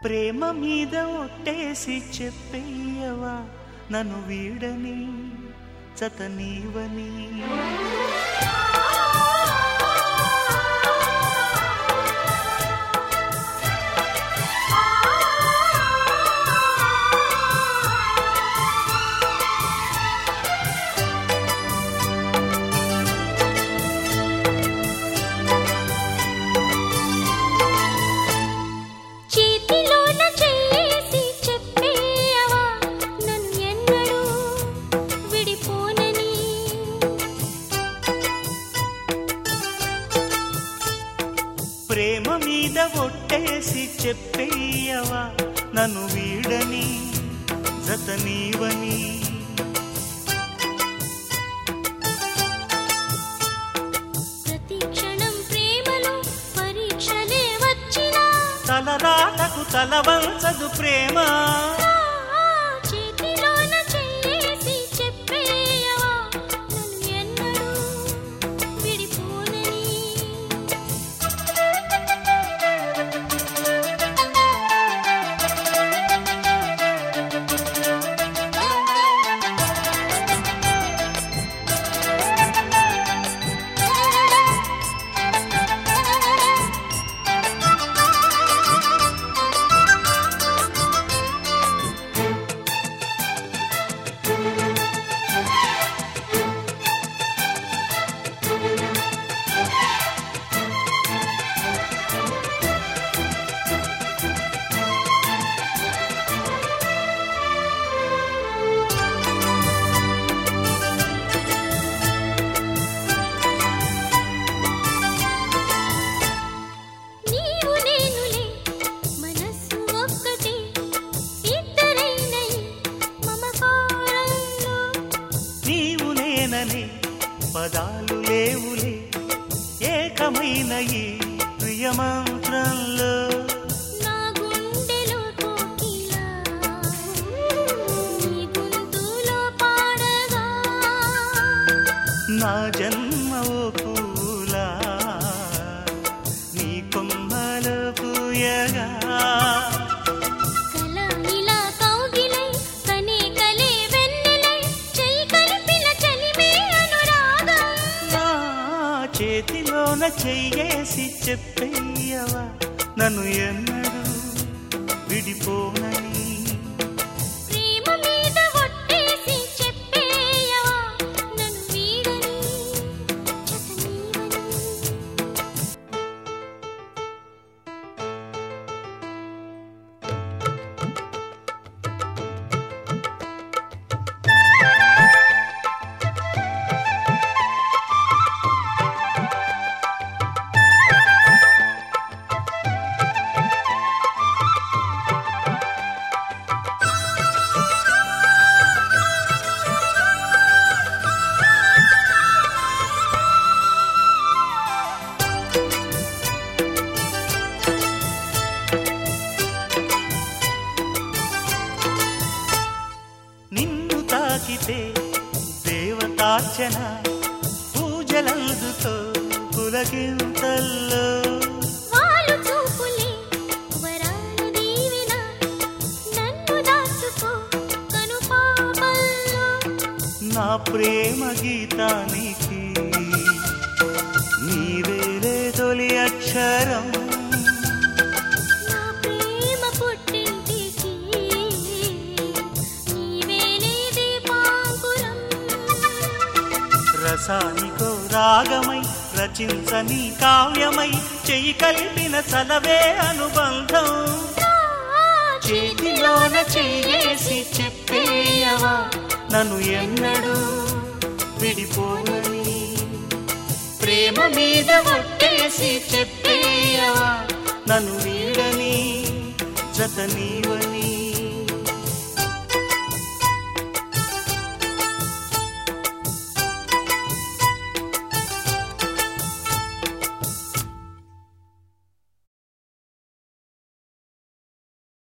ప్రేమ మీద ఒట్టేసి చెప్పేయవా నన్ను వీడని జత నీవని చేతిలోన చెయ్యేసి చెప్పేయవా నన్ను ఎన్నడూ విడిపోనని ప్రేమ మీద ఒట్టేసి చెప్పేయవా నన్ను వీడని జత నీవని ప్రతి క్షణం ప్రేమలో పరీక్షలే వచ్చినా తలరాటకు తలవంచదు ప్రేమ ఆ చేతిలోన చెయ్యేసి చెప్పేయవా నన్ను ఎన్నడూ విడిపోనని నీవు నేనులే మనస్సు ఒక్కటే ఇద్దరైనై మమకారంలో నీవు నేననే పదాలు లేవులే ఏకమైన ఈ ప్రియమంత్రంలో నా గుండెలో కోకిల నీ గొంతులో పాడగా నా జన్మ ఓ పూలా నీ కొమ్మలో పూయగా కల ఇలా కౌగిలై కనే కలే వెన్నెలై చెయ్యి కలిపిన చలిమే అనురాగం నా చేతిలోన చెయ్యేసి చెప్పేయవా నన్ను ఎన్నడూ విడిపోనని ప్రేమ మీద ఒట్టేసి చెప్పేయవా నన్ను వీడని జత నీవని నిన్ను తాకితే దేవతార్చన పూజలందుతో పులకింతల్లో వాళ్ళు చూపులే వరాలు దీవెన నన్ను దాచుకో కను పాపల్లో నా ప్రేమ గీతానికి నీవేలే తొలి అక్షరం నా ప్రేమ పుట్టింటికి నీవేలే దీపాంకురం రసానికో రాగమై రచించని కావ్యమై చెయ్యి కలిపిన చలవే అనుబంధం చేతిలోన చెయ్యేసి చెప్పేయవా నన్ను ఎన్నడూ విడిపోనని ప్రేమ మీద ఒట్టేసి చెప్పేయవా నన్ను వీడని జత నీవని